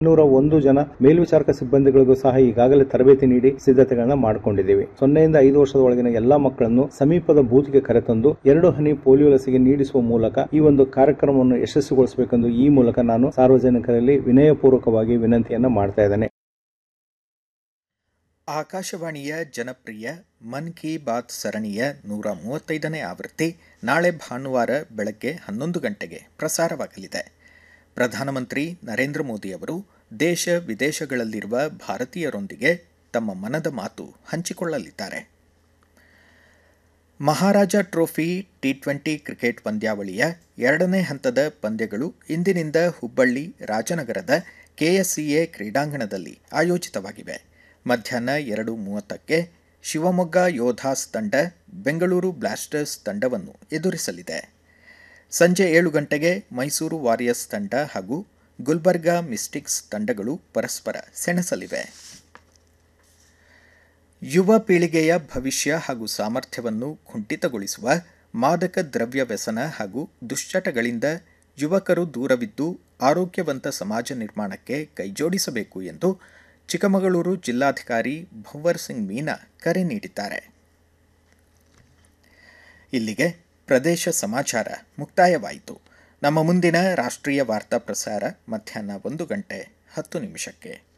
ನೂರ ಒಂದು ಜನ ಮೇಲ್ವಿಚಾರಕ ಸಿಬ್ಬಂದಿಗಳಿಗೂ ಸಹ ಈಗಾಗಲೇ ತರಬೇತಿ ನೀಡಿ ಸಿದ್ಧತೆಗಳನ್ನ ಮಾಡಿಕೊಂಡಿದ್ದೀವಿ ಸೊನ್ನೆಯಿಂದ ಐದು ವರ್ಷದ ಒಳಗಿನ ಎಲ್ಲಾ ಮಕ್ಕಳನ್ನು ಸಮೀಪದ ಬೂತ್ಗೆ ಕರೆತಂದು ಎರಡು ಹನಿ ಪೋಲಿಯೋ ಲಸಿಕೆ ನೀಡಿಸುವ ಮೂಲಕ ಈ ಒಂದು ಕಾರ್ಯಕ್ರಮವನ್ನು ಯಶಸ್ವಿಗೊಳಿಸಬೇಕೆಂದು ಈ ಮೂಲಕ ನಾನು ಸಾರ್ವಜನಿಕರಲ್ಲಿ ವಿನಯಪೂರ್ವಕವಾಗಿ ವಿನಂತಿಯನ್ನ ಮಾಡ್ತಾ ಇದ್ದೇನೆ ಆಕಾಶವಾಣಿಯ ಜನಪ್ರಿಯ ಮನ್ ಕಿ ಬಾತ್ ಸರಣಿಯ ನೂರ ಮೂವತ್ತೈದನೇ ಆವೃತ್ತಿ ನಾಳೆ ಭಾನುವಾರ ಬೆಳಗ್ಗೆ ಹನ್ನೊಂದು ಗಂಟೆಗೆ ಪ್ರಸಾರವಾಗಲಿದೆ ಪ್ರಧಾನಮಂತ್ರಿ ನರೇಂದ್ರ ಮೋದಿ ಅವರು ದೇಶ ವಿದೇಶಗಳಲ್ಲಿರುವ ಭಾರತೀಯರೊಂದಿಗೆ ತಮ್ಮ ಮನದ ಮಾತು ಹಂಚಿಕೊಳ್ಳಲಿದ್ದಾರೆ Maharaja trophy T twenty cricket ಪಂದ್ಯಾವಳಿಯ ಎರಡನೇ ಹಂತದ ಪಂದ್ಯಗಳು ಇಂದಿನಿಂದ ಹುಬ್ಬಳ್ಳಿ ರಾಜನಗರದ ಕೆಎಸ್ಸಿಎ ಕ್ರೀಡಾಂಗಣದಲ್ಲಿ ಆಯೋಜಿತವಾಗಿವೆ ಮಧ್ಯಾಹ್ನ ಎರಡು ಮೂವತ್ತಕ್ಕೆ ಶಿವಮೊಗ್ಗ ಯೋಧಾಸ್ ತಂಡ ಬೆಂಗಳೂರು ಬ್ಲಾಸ್ಟರ್ಸ್ ತಂಡವನ್ನು ಎದುರಿಸಲಿದೆ ಸಂಜೆ ಏಳು ಗಂಟೆಗೆ ಮೈಸೂರು ವಾರಿಯರ್ಸ್ ತಂಡ ಹಾಗೂ ಗುಲ್ಬರ್ಗಾ ಮಿಸ್ಟಿಕ್ಸ್ ತಂಡಗಳು ಪರಸ್ಪರ ಸೆಣಸಲಿವೆ ಯುವ ಪೀಳಿಗೆಯ ಭವಿಷ್ಯ ಹಾಗೂ ಸಾಮರ್ಥ್ಯವನ್ನು ಕುಂಠಿತಗೊಳಿಸುವ ಮಾದಕ ದ್ರವ್ಯ ವ್ಯಸನ ಹಾಗೂ ದುಶ್ಚಟಗಳಿಂದ ಯುವಕರು ದೂರವಿದ್ದು ಆರೋಗ್ಯವಂತ ಸಮಾಜ ನಿರ್ಮಾಣಕ್ಕೆ ಕೈಜೋಡಿಸಬೇಕು ಎಂದು ಚಿಕ್ಕಮಗಳೂರು ಜಿಲ್ಲಾಧಿಕಾರಿ ಭಂವರ್ ಸಿಂಗ್ ಮೀನಾ ಕರೆ ನೀಡಿದ್ದಾರೆ ಇಲ್ಲಿಗೆ ಪ್ರದೇಶ ಸಮಾಚಾರ ಮುಕ್ತಾಯವಾಯಿತು ನಮ್ಮ ಮುಂದಿನ ರಾಷ್ಟ್ರೀಯ ವಾರ್ತಾ ಪ್ರಸಾರ ಮಧ್ಯಾಹ್ನ ಒಂದು ಗಂಟೆ ಹತ್ತು ನಿಮಿಷಕ್ಕೆ